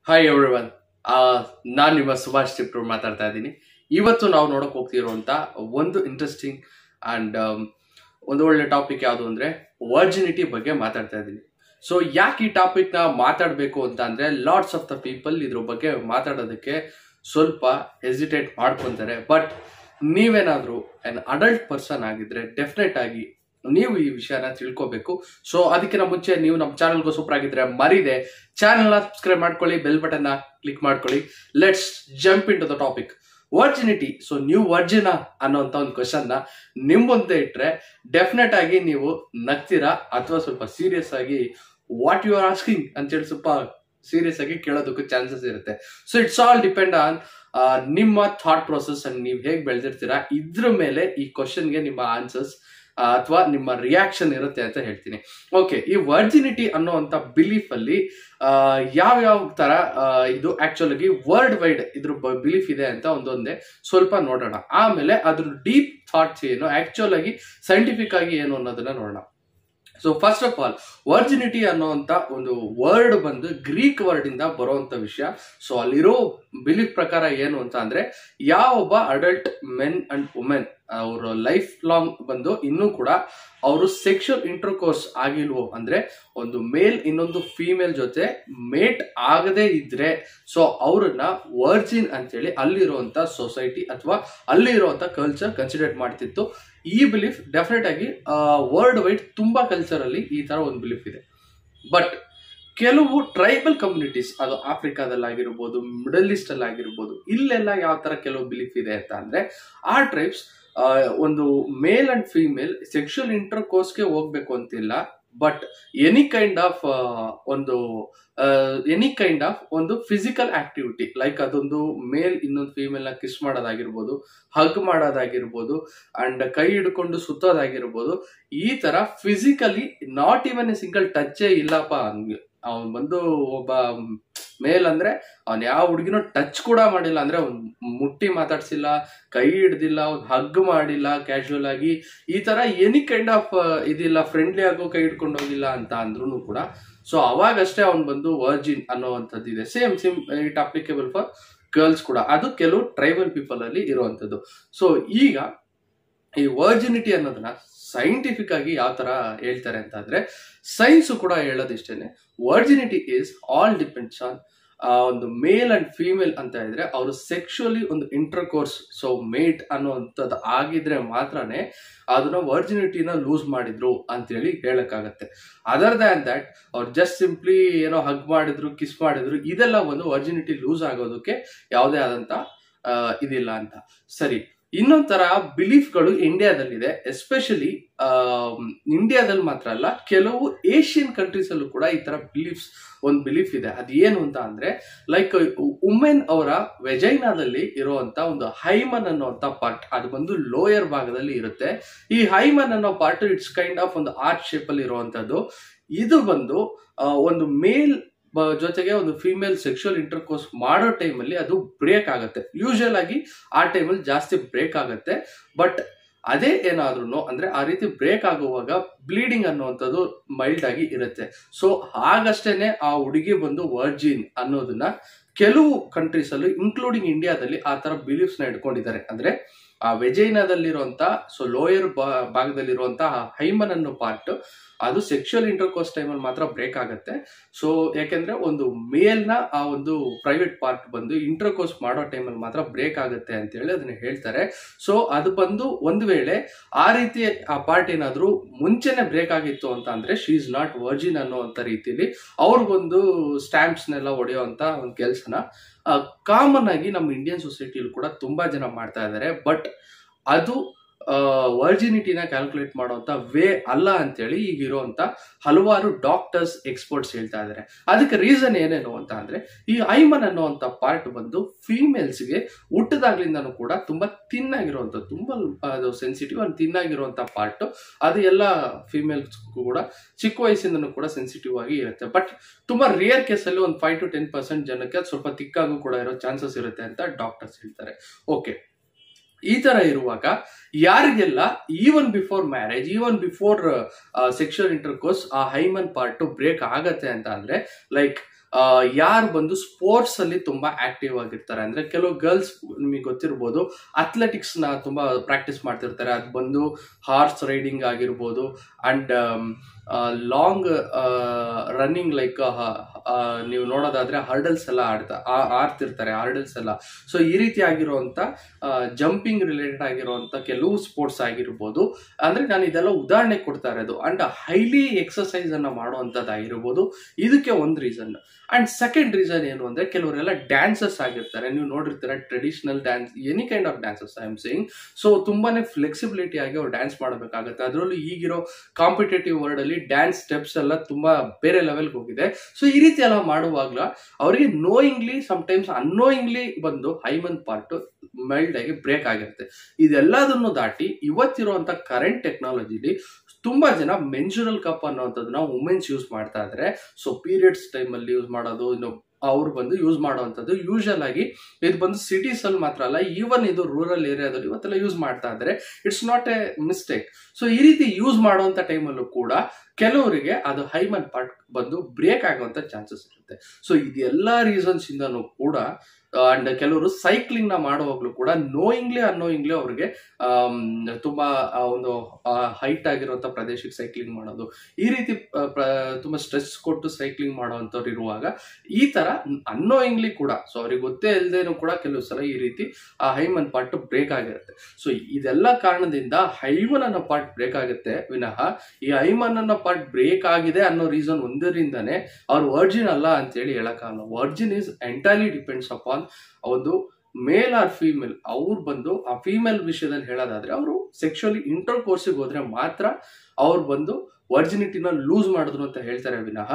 hi everyone ನಾನು ನಿಮ್ಮ ಸುಭಾಷ್ ಚಿಪ್ಟೂರ್ ಮಾತಾಡ್ತಾ ಇದ್ದೀನಿ ಇವತ್ತು ನಾವು ನೋಡಕ್ ಹೋಗ್ತಿರುವಂತ ಒಂದು ಇಂಟ್ರೆಸ್ಟಿಂಗ್ ಅಂಡ್ ಒಂದು ಒಳ್ಳೆ ಟಾಪಿಕ್ ಯಾವುದು ಅಂದ್ರೆ ವರ್ಜಿನಿಟಿ ಬಗ್ಗೆ ಮಾತಾಡ್ತಾ ಇದ್ದೀನಿ ಸೊ ಯಾಕೆ ಈ ಟಾಪಿಕ್ ನ ಮಾತಾಡಬೇಕು ಅಂತ ಅಂದ್ರೆ ಲಾಟ್ಸ್ ಆಫ್ ದ ಪೀಪಲ್ ಇದ್ರ ಬಗ್ಗೆ ಮಾತಾಡೋದಕ್ಕೆ ಸ್ವಲ್ಪ ಹೆಸಿಟೇಟ್ ಮಾಡ್ಕೊಂತಾರೆ ಬಟ್ ನೀವೇನಾದ್ರೂ ಅನ್ ಅಡಲ್ಟ್ ಪರ್ಸನ್ ಆಗಿದ್ರೆ ಡೆಫಿನೆಟ್ ಆಗಿ ನೀವು ಈ ವಿಷಯನ ತಿಳ್ಕೋಬೇಕು ಸೊ ಅದಕ್ಕಿಂತ ಮುಂಚೆ ನೀವು ನಮ್ಮ ಚಾನಲ್ಗೂ ಸೂಪರ್ ಆಗಿದ್ರೆ ಮರಿದೆ ಚಾನಲ್ನ ಸಬ್ಸ್ಕ್ರೈಬ್ ಮಾಡ್ಕೊಳ್ಳಿ ಬೆಲ್ ಬಟನ್ನ ಕ್ಲಿಕ್ ಮಾಡ್ಕೊಳ್ಳಿ let's jump in to the topic virginity so ನೀವು ವರ್ಜಿನ ಅನ್ನೋಂಥ ಒಂದು ಕ್ವಶನ್ ನ ನಿಮ್ ಮುಂದೆ ಇಟ್ರೆ ಡೆಫಿನೆಟ್ ಆಗಿ ನೀವು ನಗ್ತೀರಾ ಅಥವಾ ಸ್ವಲ್ಪ ಸೀರಿಯಸ್ ಆಗಿ ವಾಟ್ ಯು ಆರ್ ಆಸ್ಕಿಂಗ್ ಅಂತೇಳಿ ಸ್ವಲ್ಪ ಸೀರಿಯಸ್ ಆಗಿ ಕೇಳೋದಕ್ಕೂ ಚಾನ್ಸಸ್ ಇರುತ್ತೆ so it's all depend on ನಿಮ್ಮ ಥಾಟ್ ಪ್ರೊಸೆಸ್ ಅನ್ನು ನೀವು ಹೇಗೆ ಬೆಳೆದಿರ್ತೀರಾ ಇದ್ರ ಮೇಲೆ ಈ ಕ್ವಶನ್ಗೆ ನಿಮ್ಮ ಆನ್ಸರ್ಸ್ ಅಥವಾ ನಿಮ್ಮ ರಿಯಾಕ್ಷನ್ ಇರುತ್ತೆ ಅಂತ ಹೇಳ್ತೀನಿ ಓಕೆ ಈ ವರ್ಜಿನಿಟಿ ಅನ್ನೋಂಥ ಬಿಲೀಫ್ ಅಲ್ಲಿ ಯಾವ ಯಾವ ತರ ಆ, ಇದು ಆಕ್ಚುಲ್ ಆಗಿ ವರ್ಲ್ಡ್ ವೈಡ್ ಇದ್ರ ಬಿಲೀಫ್ ಇದೆ ಅಂತ ಒಂದೊಂದೇ ಸ್ವಲ್ಪ ನೋಡೋಣ ಆಮೇಲೆ ಅದ್ರ ಡೀಪ್ ಥಾಟ್ಸ್ ಏನು ಆಕ್ಚುಲ್ ಆಗಿ ಸೈಂಟಿಫಿಕ್ ಆಗಿ ಏನು ಅನ್ನೋದನ್ನ ನೋಡೋಣ so first of all virginity ಅನ್ನೋಂಥ ಒಂದು ವರ್ಡ್ ಬಂದು ಗ್ರೀಕ್ ವರ್ಡ್ ಇಂದ ಬರುವಂತ ವಿಷಯ ಸೊ ಅಲ್ಲಿರೋ ಬಿಲೀಫ್ ಪ್ರಕಾರ ಏನು ಅಂತ ಅಂದ್ರೆ ಯಾವೊಬ್ಬ ಅಡಲ್ಟ್ ಮೆನ್ ಅಂಡ್ ವುಮೆನ್ ಅವರ ಲೈಫ್ ಲಾಂಗ್ ಬಂದು ಇನ್ನೂ ಕೂಡ ಅವರು ಸೆಕ್ಷುವಲ್ ಇಂಟರ್ಕೋರ್ಸ್ ಆಗಿಲ್ವೋ ಅಂದ್ರೆ ಒಂದು ಮೇಲ್ ಇನ್ನೊಂದು ಫೀಮೇಲ್ ಜೊತೆ ಮೇಟ್ ಆಗದೆ ಇದ್ರೆ ಸೊ ಅವ್ರನ್ನ ವರ್ಜಿನ್ ಅಂತೇಳಿ ಅಲ್ಲಿರುವಂತ ಸೊಸೈಟಿ ಅಥವಾ ಅಲ್ಲಿರುವಂತ ಕಲ್ಚರ್ ಕನ್ಸಿಡರ್ ಮಾಡ್ತಿತ್ತು ಈ ಬಿಲೀಫ್ ಡೆಫಿನೆಟ್ ಆಗಿ ವರ್ಲ್ಡ್ ವೈಡ್ ತುಂಬಾ ಕಲ್ಚರ್ ಅಲ್ಲಿ ಈ ತರ ಒಂದು ಬಿಲೀಫ್ ಇದೆ ಬಟ್ ಕೆಲವು ಟ್ರೈಬಲ್ ಕಮ್ಯುನಿಟೀಸ್ ಅದು ಆಫ್ರಿಕಾದಲ್ಲಾಗಿರ್ಬೋದು ಮಿಡಲ್ ಈಸ್ಟ್ ಅಲ್ಲಿ ಆಗಿರ್ಬೋದು ಇಲ್ಲೆಲ್ಲ ಯಾವ ತರ ಕೆಲವು ಬಿಲೀಫ್ ಇದೆ ಅಂತ ಅಂದ್ರೆ ಆ ಟ್ರೈಬ್ಸ್ ಒಂದು ಮೇಲ್ ಅಂಡ್ ಫೀಮೇಲ್ ಸೆಕ್ಷುವಲ್ ಇಂಟರ್ ಕೋರ್ಸ್ಗೆ ಹೋಗ್ಬೇಕು ಅಂತಿಲ್ಲ ಬಟ್ ಎನಿ ಕೈಂಡ್ ಆಫ್ ಒಂದು ಎನಿ ಕೈಂಡ್ ಆಫ್ ಒಂದು ಫಿಸಿಕಲ್ ಆಕ್ಟಿವಿಟಿ ಲೈಕ್ ಅದೊಂದು ಮೇಲ್ ಇನ್ನೊಂದು ಫೀಮೇಲ್ ನ ಕಿಸ್ ಮಾಡೋದಾಗಿರ್ಬೋದು ಹಗ್ ಮಾಡೋದಾಗಿರ್ಬೋದು ಅಂಡ್ ಕೈ ಹಿಡ್ಕೊಂಡು ಸುತ್ತೋದಾಗಿರ್ಬೋದು ಈ ತರ physically not even a single ಟಚ್ಚೇ ಇಲ್ಲಪ್ಪ ಅವ್ನು ಬಂದು ಒಬ್ಬ ಮೇಲ್ ಅಂದ್ರೆ ಅವ್ನ್ ಯಾವ ಹುಡುಗಿನೂ ಟಚ್ ಕೂಡ ಮಾಡಿಲ್ಲ ಅಂದ್ರೆ ಅವ್ನ್ ಮುಟ್ಟಿ ಮಾತಾಡ್ಸಿಲ್ಲ ಕೈ ಹಿಡ್ದಿಲ್ಲ ಅವ್ನ್ ಹಗ್ ಮಾಡಿಲ್ಲ ಕ್ಯಾಶುವಲ್ ಆಗಿ ಈ ತರ ಎನಿ ಕೈಂಡ್ ಆಫ್ ಇದಿಲ್ಲ ಫ್ರೆಂಡ್ಲಿ ಆಗೋ ಕೈ ಹಿಡ್ಕೊಂಡು ಹೋಗಿಲ್ಲ ಅಂತ ಅಂದ್ರೂ ಕೂಡ ಸೊ ಅವಾಗಷ್ಟೇ ಅವ್ನ್ ಬಂದು ವರ್ಜಿನ್ ಅನ್ನೋವಂಥದ್ದು ಇದೆ same same it applicable for girls ಕೂಡ ಅದು ಕೆಲವು ಟ್ರೈಬಲ್ ಪೀಪಲ್ ಅಲ್ಲಿ ಇರುವಂತದ್ದು ಸೊ ಈಗ ಈ ವರ್ಜಿನಿಟಿ ಅನ್ನೋದನ್ನ ಸೈಂಟಿಫಿಕ್ ಆಗಿ ಯಾವ ತರ ಹೇಳ್ತಾರೆ ಅಂತ ಅಂದ್ರೆ ಸೈನ್ಸ್ ಕೂಡ ಹೇಳೋದಿಷ್ಟೇನೆ virginity is all depends on ಒಂದು ಮೇಲ್ ಅಂಡ್ ಫೀಮೇಲ್ ಅಂತ ಇದ್ರೆ ಅವರು ಸೆಕ್ಷುವಲಿ ಒಂದು ಇಂಟರ್ ಕೋರ್ಸ್ ಸೊ ಮೇಟ್ ಅನ್ನುವಂಥದ್ದು ಆಗಿದ್ರೆ ಮಾತ್ರನೇ ಅದನ್ನ ವರ್ಜಿನಿಟಿನ ಲೂಸ್ ಮಾಡಿದ್ರು ಅಂತೇಳಿ ಹೇಳಕ್ಕಾಗತ್ತೆ ಅದರ್ ದ್ಯಾನ್ ದಟ್ ಅವ್ರು ಜಸ್ಟ್ ಸಿಂಪ್ಲಿ ಏನೋ ಹಗ್ ಮಾಡಿದ್ರು ಕಿಸ್ ಮಾಡಿದ್ರು ಇದೆಲ್ಲ ಒಂದು ವರ್ಜಿನಿಟಿ ಲೂಸ್ ಆಗೋದಕ್ಕೆ ಯಾವುದೇ ಆದಂತ ಆ, ಇದಿಲ್ಲ ಅಂತ ಸರಿ ಇನ್ನೊಂದ್ ತರ ಬಿಲೀಫ್ಗಳು ಇಂಡಿಯಾದಲ್ಲಿದೆ ಎಸ್ಪೆಷಲಿ ಇಂಡಿಯಾದಲ್ಲಿ ಮಾತ್ರ ಅಲ್ಲ ಕೆಲವು ಏಷ್ಯನ್ ಕಂಟ್ರೀಸ್ ಅಲ್ಲೂ ಕೂಡ ಈ ತರ ಬಿಲೀಫ್ಸ್ ಒಂದು ಬಿಲೀಫ್ ಇದೆ ಅದೇನು ಅಂತ ಅಂದ್ರೆ ಲೈಕ್ ವುಮೆನ್ ಅವರ ವೆಜೈನಾದಲ್ಲಿ ಇರುವಂತ ಒಂದು ಹೈಮನ್ ಅನ್ನುವಂತ ಪಾರ್ಟ್ ಅದು ಬಂದು ಲೋಯರ್ ಭಾಗದಲ್ಲಿ ಇರುತ್ತೆ ಈ ಹೈಮನ್ ಅನ್ನೋ ಪಾರ್ಟ್ ಇಟ್ಸ್ ಕೈಂಡ್ ಆಫ್ ಒಂದು ಆರ್ಟ್ ಶೇಪ್ ಅಲ್ಲಿ ಇರುವಂತದ್ದು ಇದು ಬಂದು ಆ, ಒಂದು ಮೇಲ್ ಜೊತೆಗೆ ಒಂದು ಫಿಮೇಲ್ ಸೆಕ್ಷುವಲ್ ಇಂಟರ್ಕೋರ್ಸ್ ಮಾಡೋ ಟೈಮಲ್ಲಿ ಅದು ಬ್ರೇಕ್ ಆಗುತ್ತೆ ಯೂಶುವಲ್ ಆಗಿ ಆ ಟೈಮಲ್ಲಿ ಜಾಸ್ತಿ ಬ್ರೇಕ್ ಆಗುತ್ತೆ ಬಟ್ ಅದೇ ಏನಾದ್ರೂ ಅಂದ್ರೆ ಆ ರೀತಿ ಬ್ರೇಕ್ ಆಗುವಾಗ ಬ್ಲೀಡಿಂಗ್ ಅನ್ನುವಂಥದ್ದು ಮೈಲ್ಡ್ ಆಗಿ ಇರುತ್ತೆ ಸೊ ಆಗಷ್ಟೇನೆ ಆ ಹುಡುಗಿ ಬಂದು ವರ್ಜಿನ್ ಅನ್ನೋದನ್ನ ಕೆಲವು ಕಂಟ್ರೀಸ್ ಅಲ್ಲೂ ಇನ್ಕ್ಲೂಡಿಂಗ್ ಇಂಡಿಯಾದಲ್ಲಿ ಆ ತರ ಬಿಲೀಫ್ಸ್ ನ ಇಟ್ಕೊಂಡಿದ್ದಾರೆ ಅಂದ್ರೆ ಆ ವೆಜೈನಾದಲ್ಲಿರುವಂತ ಸೊ ಲೋಯರ್ ಭಾಗದಲ್ಲಿರುವಂತ ಹೈಮನ್ ಅನ್ನೋ ಪಾರ್ಟ್ ಅದು ಸೆಕ್ಷುವಲ್ ಇಂಟರ್ಕೋರ್ಸ್ ಟೈಮಲ್ಲಿ ಮಾತ್ರ ಬ್ರೇಕ್ ಆಗುತ್ತೆ ಸೊ ಯಾಕೆಂದ್ರೆ ಒಂದು ಮೇಲ್ನ ಆ ಒಂದು ಪ್ರೈವೇಟ್ ಪಾರ್ಟ್ ಬಂದು ಇಂಟರ್ಕೋರ್ಸ್ ಮಾಡೋ ಟೈಮಲ್ಲಿ ಮಾತ್ರ ಬ್ರೇಕ್ ಆಗುತ್ತೆ ಅಂತ ಹೇಳಿ ಅದನ್ನ ಹೇಳ್ತಾರೆ ಸೊ ಅದು ಬಂದು ಒಂದು ವೇಳೆ ಆ ರೀತಿ ಆ ಪಾರ್ಟ್ ಏನಾದ್ರೂ ಮುಂಚೆನೆ ಬ್ರೇಕ್ ಆಗಿತ್ತು ಅಂತ ಅಂದ್ರೆ ಶಿ ಇಸ್ ನಾಟ್ ವರ್ಜಿನ್ ಅನ್ನೋಂಥ ರೀತಿಯಲ್ಲಿ ಅವ್ರಿಗೊಂದು ಸ್ಟ್ಯಾಂಪ್ಸ್ನೆಲ್ಲ ಹೊಡೆಯುವಂತ ಒಂದು ಕೆಲಸನ ಕಾಮನ್ ಆಗಿ ನಮ್ಮ ಇಂಡಿಯನ್ ಸೊಸೈಟಿಯಲ್ಲಿ ಕೂಡ ತುಂಬಾ ಜನ ಮಾಡ್ತಾ ಇದ್ದಾರೆ ಬಟ್ ಅದು ವರ್ಜಿನಿಟಿನ ಕ್ಯಾಲ್ಕುಲೇಟ್ ಮಾಡುವಂತ ವೇ ಅಲ್ಲ ಅಂತೇಳಿ ಈಗ ಇರುವಂತ ಹಲವಾರು ಡಾಕ್ಟರ್ಸ್ ಎಕ್ಸ್ಪರ್ಟ್ಸ್ ಹೇಳ್ತಾ ಇದ್ದಾರೆ ಅದಕ್ಕೆ ರೀಸನ್ ಏನೇನು ಅಂತ ಅಂದ್ರೆ ಈ ಐಮನ್ ಅನ್ನುವಂತ ಪಾರ್ಟ್ ಬಂದು ಫೀಮೇಲ್ಸ್ಗೆ ಹುಟ್ಟದಾಗ್ಲಿಂದನೂ ಕೂಡ ತುಂಬಾ ತಿನ್ ಆಗಿರುವಂಥದ್ದು ತುಂಬಾ ಅದು ಸೆನ್ಸಿಟಿವ್ ಅಂಡ್ ತಿನ್ ಆಗಿರುವಂತ ಪಾರ್ಟ್ ಅದು ಎಲ್ಲ ಫೀಮೇಲ್ಸ್ ಕೂಡ ಚಿಕ್ಕ ವಯಸ್ಸಿಂದನೂ ಕೂಡ ಸೆನ್ಸಿಟಿವ್ ಆಗಿ ಇರುತ್ತೆ ಬಟ್ ತುಂಬಾ ರೇರ್ ಕೇಸಲ್ಲಿ ಒಂದು ಫೈವ್ ಟು ಟೆನ್ ಪರ್ಸೆಂಟ್ ಜನಕ್ಕೆ ಅದು ಸ್ವಲ್ಪ ತಿಕ್ಕಾಗೂ ಕೂಡ ಇರೋ ಚಾನ್ಸಸ್ ಇರುತ್ತೆ ಅಂತ ಡಾಕ್ಟರ್ಸ್ ಹೇಳ್ತಾರೆ ಓಕೆ ಈ ತರ ಇರುವಾಗ ಯಾರಿಗೆಲ್ಲ even before marriage even before sexual intercourse ಆ ಹೈಮನ್ ಪಾರ್ಟ್ ಬ್ರೇಕ್ ಆಗತ್ತೆ ಅಂತ ಅಂದ್ರೆ ಲೈಕ್ ಯಾರು ಬಂದು ಸ್ಪೋರ್ಟ್ಸ್ ಅಲ್ಲಿ ತುಂಬಾ ಆಕ್ಟಿವ್ ಆಗಿರ್ತಾರೆ ಅಂದ್ರೆ ಕೆಲವು ಗರ್ಲ್ಸ್ ನಿಮಗೆ ಗೊತ್ತಿರ್ಬೋದು ಅಥ್ಲೆಟಿಕ್ಸ್ ನ ತುಂಬಾ ಪ್ರಾಕ್ಟೀಸ್ ಮಾಡ್ತಿರ್ತಾರೆ ಅದು ಬಂದು ಹಾರ್ಸ್ ರೈಡಿಂಗ್ ಆಗಿರ್ಬೋದು ಅಂಡ್ ಲಾಂಗ್ ರನ್ನಿಂಗ್ ಲೈಕ್ ನೀವು ನೋಡೋದಾದ್ರೆ ಹರ್ಡಲ್ಸ್ ಎಲ್ಲ ಆಡ್ತಾ ಆ- ಆಡ್ತಿರ್ತಾರೆ ಹರ್ಡಲ್ಸ್ ಎಲ್ಲ ಸೊ ಈ ರೀತಿ ಆಗಿರುವಂತ ಜಂಪಿಂಗ್ ರಿಲೇಟೆಡ್ ಆಗಿರುವಂತ ಕೆಲವು ಸ್ಪೋರ್ಟ್ಸ್ ಆಗಿರ್ಬೋದು ಅಂದ್ರೆ ನಾನು ಇದೆಲ್ಲ ಉದಾಹರಣೆ ಕೊಡ್ತಾ ಇರೋದು ಅಂಡ್ ಹೈಲಿ ಎಕ್ಸರ್ಸೈಸ್ ಅನ್ನ ಮಾಡುವಂತದ್ದಾಗಿರ್ಬೋದು ಇದಕ್ಕೆ ಒಂದು ರೀಸನ್ ಅಂಡ್ ಸೆಕೆಂಡ್ ರೀಸನ್ ಏನು ಅಂದ್ರೆ ಕೆಲವರೆಲ್ಲ ಡ್ಯಾನ್ಸರ್ಸ್ ಆಗಿರ್ತಾರೆ ನೀವು ನೋಡಿರ್ತೀರ traditional dance any kind of dances I am saying so ತುಂಬಾನೇ ಫ್ಲೆಕ್ಸಿಬಿಲಿಟಿ ಆಗಿ ಅವ್ರು ಡ್ಯಾನ್ಸ್ ಮಾಡಬೇಕಾಗುತ್ತೆ ಅದರಲ್ಲೂ ಈಗಿರೋ ಕಾಂಪಿಟೇಟಿವ್ ವರ್ಲ್ಡ್ ಅಲ್ಲಿ ಡ್ಯಾನ್ಸ್ ಸ್ಟೆಪ್ಸ್ ಎಲ್ಲ ತುಂಬಾ ಬೇರೆ ಲೆವೆಲ್ಗೆ ಹೋಗಿದೆ ಸೊ ಈ ರೀತಿ ಎಲ್ಲ ಮಾಡುವಾಗ್ಲ ಅವರಿಗೆ ನೋಯಿಂಗ್ಲಿ ಟೈಮ್ಸ್ ಅನ್ನೋಯಿಂಗ್ಲಿ ಬಂದು ಹೈಮನ್ ಪಾರ್ಟ್ ಮೆಲ್ಡ್ ಆಗಿ ಬ್ರೇಕ್ ಆಗಿರುತ್ತೆ ಇದೆಲ್ಲದನ್ನು ದಾಟಿ ಇವತ್ತಿರುವಂತ ಕರೆಂಟ್ ಟೆಕ್ನಾಲಜಿಲಿ ತುಂಬಾ ಜನ ಮೆನ್ಸುರಲ್ ಕಪ್ ಅನ್ನೋಂಥದ್ದನ್ನ ವುಮೆನ್ಸ್ ಯೂಸ್ ಮಾಡ್ತಾ ಇದ್ರೆ ಸೊ ಪೀರಿಯಡ್ಸ್ ಟೈಮಲ್ಲಿ ಯೂಸ್ ಮಾಡೋದು ಇನ್ನು ಅವ್ರು ಬಂದು ಯೂಸ್ ಮಾಡುವಂಥದ್ದು ಯೂಶಲ್ ಆಗಿ ಇದು ಬಂದು ಸಿಟೀಸ್ ಅಲ್ಲಿ ಮಾತ್ರ ಅಲ್ಲ ಈವನ್ ಇದು ರೂರಲ್ ಏರಿಯಾದಲ್ಲಿ ಇವತ್ತೆಲ್ಲ ಯೂಸ್ ಮಾಡ್ತಾ ಇದ್ರೆ it's not a mistake so ಈ ರೀತಿ ಯೂಸ್ ಮಾಡುವಂತ ಟೈಮಲ್ಲೂ ಕೂಡ ಕೆಲವರಿಗೆ ಅದು ಹೈಮನ್ ಪಾರ್ಟ್ ಬಂದು ಬ್ರೇಕ್ ಆಗುವಂತ ಚಾನ್ಸಸ್ ಇರುತ್ತೆ ಸೊ ಇದೆಲ್ಲ ರೀಸನ್ಸ್ ಇಂದನೂ ಕೂಡ ಅಂಡ್ ಕೆಲವರು ಸೈಕ್ಲಿಂಗ್ ನ ಮಾಡುವಾಗ್ಲೂ ಕೂಡ ನೋಯಿಂಗ್ಲಿ ಅನ್ನೋಯಿಂಗ್ಲಿ ಅವ್ರಿಗೆ ಆಮ್, ತುಂಬಾ ಆ ಒಂದು ಹೈಟ್ ಆಗಿರುವಂತ ಪ್ರದೇಶಕ್ಕೆ ಸೈಕ್ಲಿಂಗ್ ಮಾಡೋದು ಈ ರೀತಿ ಆ, ಪ್ರ- ತುಂಬಾ ಸ್ಟ್ರೆಸ್ ಕೊಟ್ಟು ಸೈಕ್ಲಿಂಗ್ ಮಾಡುವಂತವ್ರು ಇರುವಾಗ ಈ ತರ ಅನ್ನೋಯಿಂಗ್ಲಿ ಕೂಡ ಸೊ ಅವ್ರಿಗೆ ಗೊತ್ತೇ ಇಲ್ಲದೇನು ಕೂಡ ಕೆಲವು ಸಲ ಈ ರೀತಿ ಆ ಹೈಮನ್ ಪಾರ್ಟ್ ಬ್ರೇಕ್ ಆಗಿರುತ್ತೆ ಸೊ ಇದೆಲ್ಲ ಕಾರಣದಿಂದ ಹೈಮನ್ ಅನ್ನೋ ಪಾರ್ಟ್ ಬ್ರೇಕ್ ಆಗುತ್ತೆ ವಿನಃ ಈ ಹೈಮನ್ ಅನ್ನೋ ಪಾರ್ಟ್ ಬ್ರೇಕ್ ಆಗಿದೆ ಅನ್ನೋ ರೀಸನ್ ಒಂದರಿಂದನೇ ಅವ್ರು ವರ್ಜಿನ್ ಅಲ್ಲ ಅಂತೇಳಿ ಹೇಳಕ್ಕಾಗಲ್ಲ virgin is entirely depends upon ಒಂದು ಮೇಲ್ ಆರ್ ಫೀಮೇಲ್ ಅವ್ರು ಬಂದು ಆ ಫೀಮೇಲ್ ವಿಷಯದಲ್ಲಿ ಹೇಳೋದಾದ್ರೆ ಅವರು ಸೆಕ್ಷುವಲಿ ಇಂಟರ್ ಕೋರ್ಸಿಗೆ ಹೋದ್ರೆ ಮಾತ್ರ ಅವ್ರು ಬಂದು ವರ್ಜಿನಿಟಿನ ಲೂಸ್ ಮಾಡಿದ್ರು ಅಂತ ಹೇಳ್ತಾರೆ ವಿನಃ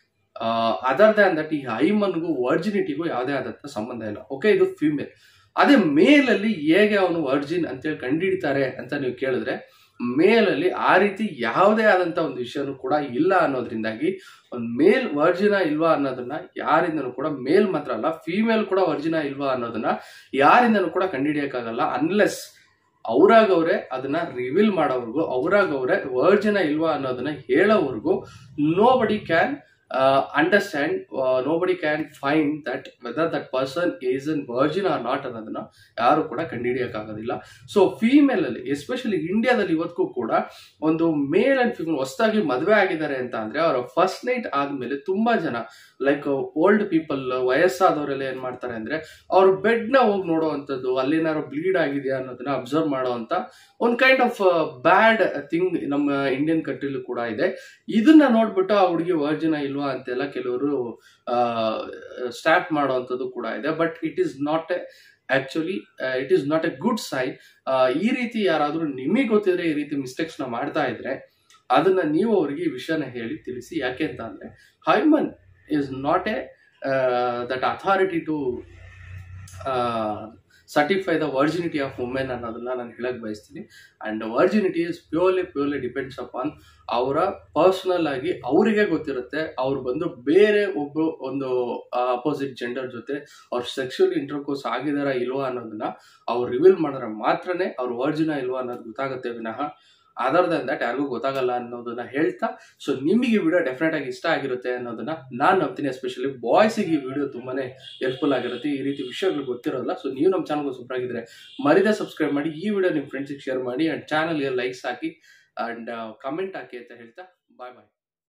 ಅದರ್ ದ್ಯಾನ್ ದಟ್ ಈ ಹೈಮನ್ಗೂ ವರ್ಜಿನಿಟಿಗೂ ಯಾವುದೇ ಆದಂತ ಸಂಬಂಧ ಇಲ್ಲ ಓಕೆ ಇದು ಫಿಮೇಲ್ ಅದೇ ಮೇಲ್ ಅಲ್ಲಿ ಹೇಗೆ ಅವನು ವರ್ಜಿನ್ ಅಂತೇಳಿ ಕಂಡುಹಿಡಿತಾರೆ ಅಂತ ನೀವು ಕೇಳಿದ್ರೆ ಮೇಲ್ ಅಲ್ಲಿ ಆ ರೀತಿ ಯಾವುದೇ ಆದಂತ ಒಂದು ವಿಷಯನೂ ಕೂಡ ಇಲ್ಲ ಅನ್ನೋದ್ರಿಂದಾಗಿ ಒಂದು ಮೇಲ್ ವರ್ಜಿನ ಇಲ್ವಾ ಅನ್ನೋದನ್ನ ಯಾರಿಂದನೂ ಕೂಡ ಮೇಲ್ ಮಾತ್ರ ಅಲ್ಲ ಫಿಮೇಲ್ ಕೂಡ ವರ್ಜಿನ ಇಲ್ವಾ ಅನ್ನೋದನ್ನ ಯಾರಿಂದನೂ ಕೂಡ ಕಂಡುಹಿಡಿಯಕ್ಕಾಗಲ್ಲ ಅನ್ಲೆಸ್ ಅವ್ರಾಗವ್ರೆ ಅದನ್ನ ರಿವೀಲ್ ಮಾಡೋವರೆಗೂ ಅವ್ರಾಗವ್ರೆ ವರ್ಜಿನ ಇಲ್ವಾ ಅನ್ನೋದನ್ನ ಹೇಳೋವರೆಗೂ nobody can understand nobody can find that whether that person is an virgin or not ಅನ್ನೋದನ್ನ ಯಾರು ಕೂಡ ಕಂಡುಹಿಡಿಯಕ್ಕಾಗೋದಿಲ್ಲ ಸೊ ಫೀಮೇಲ್ ಅಲ್ಲಿ ಎಸ್ಪೆಷಲಿ ಇಂಡಿಯಾದಲ್ಲಿ ಇವತ್ತಿಗೂ ಕೂಡ ಒಂದು ಮೇಲ್ ಅಂಡ್ ಫಿಮೇಲ್ ಹೊಸದಾಗಿ ಮದುವೆ ಆಗಿದ್ದಾರೆ ಅಂತ ಅಂದ್ರೆ ಅವರ ಫಸ್ಟ್ ನೈಟ್ ಆದ್ಮೇಲೆ ತುಂಬಾ ಜನ ಲೈಕ್ ಓಲ್ಡ್ ಪೀಪಲ್ ವಯಸ್ಸಾದವರೆಲ್ಲ ಏನ್ ಮಾಡ್ತಾರೆ ಅಂದ್ರೆ ಅವ್ರ ಬೆಡ್ ನ ಹೋಗಿ ನೋಡುವಂಥದ್ದು ಅಲ್ಲೇನಾದ್ರು ಬ್ಲೀಡ್ ಆಗಿದೆಯಾ ಅನ್ನೋದನ್ನ ಅಬ್ಸರ್ವ್ ಮಾಡುವಂತ ಒಂದ್ ಕೈಂಡ್ ಆಫ್ ಬ್ಯಾಡ್ ಥಿಂಗ್ ನಮ್ಮ ಇಂಡಿಯನ್ ಕಂಟ್ರಿಲೂ ಕೂಡ ಇದೆ ಇದನ್ನ ನೋಡ್ಬಿಟ್ಟು ಆ ಹುಡುಗಿ ವರ್ಜಿನ ಇಲ್ವಾ ಅಂತೆಲ್ಲ ಕೆಲವರು ಸ್ಟಾರ್ಟ್ ಮಾಡುವಂಥದ್ದು ಕೂಡ ಇದೆ but it is not a actually it is not a good sign ಈ ರೀತಿ ಯಾರಾದ್ರೂ ನಿಮಗೆ ಗೊತ್ತಿದ್ರೆ ಈ ರೀತಿ ಮಿಸ್ಟೇಕ್ಸ್ ನ ಮಾಡ್ತಾ ಇದ್ರೆ ಅದನ್ನ ನೀವು ಅವರಿಗೆ ಈ ವಿಷಯನ ಹೇಳಿ ತಿಳಿಸಿ ಯಾಕೆ ಅಂತ ಅಂದ್ರೆ hymen is not a that authority to certify the virginity of women ಅನ್ನೋದನ್ನ ನಾನು ಹೇಳಕ್ ಬಯಸ್ತೀನಿ and virginity is purely purely depends upon ಅವರ ಪರ್ಸನಲ್ ಆಗಿ ಅವರಿಗೆ ಗೊತ್ತಿರುತ್ತೆ ಅವ್ರು ಬಂದು ಬೇರೆ ಒಬ್ರು ಒಂದು ಅಪೋಸಿಟ್ ಜೆಂಡರ್ ಜೊತೆ ಅವ್ರು ಸೆಕ್ಷುವಲ್ ಇಂಟರ್ಕೋರ್ಸ್ ಆಗಿದಾರ ಇಲ್ವಾ ಅನ್ನೋದನ್ನ ಅವ್ರು ರಿವೀಲ್ ಮಾಡಿದ್ರೆ ಮಾತ್ರನೇ ಅವ್ರು ವರ್ಜಿನ ಇಲ್ವಾ ಅನ್ನೋದು ಗೊತ್ತಾಗುತ್ತೆ ವಿನಃ ಅದರ್ ದನ್ ದಟ್ ಯಾರಿಗೂ ಗೊತ್ತಾಗಲ್ಲ ಅನ್ನೋದನ್ನ ಹೇಳ್ತಾ ಸೊ ನಿಮಗೆ ಈ ವಿಡಿಯೋ ಡೆಫಿನೆಟ್ ಆಗಿ ಇಷ್ಟ ಆಗಿರುತ್ತೆ ಅನ್ನೋದನ್ನ ನಾನು ನಂಬ್ತೀನಿ ಎಸ್ಪೆಷಲಿ ಬಾಯ್ಸಿಗೆ ಈ ವಿಡಿಯೋ ತುಂಬಾನೇ ಹೆಲ್ಪ್ಫುಲ್ ಆಗಿರುತ್ತೆ ಈ ರೀತಿ ವಿಷಯಗಳು ಗೊತ್ತಿರೋಲ್ಲ ಸೊ ನೀವು ನಮ್ಮ ಚಾನಲ್ಗೆ ಸೂಪರ್ ಆಗಿದ್ರೆ ಮರಿದೇ ಸಬ್ಸ್ಕ್ರೈಬ್ ಮಾಡಿ ಈ ವಿಡಿಯೋ ನಿಮ್ಮ ಫ್ರೆಂಡ್ಸಿಗೆ ಶೇರ್ ಮಾಡಿ ಅಂಡ್ ಚಾನಲ್ಗೆ ಲೈಕ್ಸ್ ಹಾಕಿ ಅಂಡ್ ಕಮೆಂಟ್ ಹಾಕಿ ಅಂತ ಹೇಳ್ತಾ ಬಾಯ್ ಬಾಯ್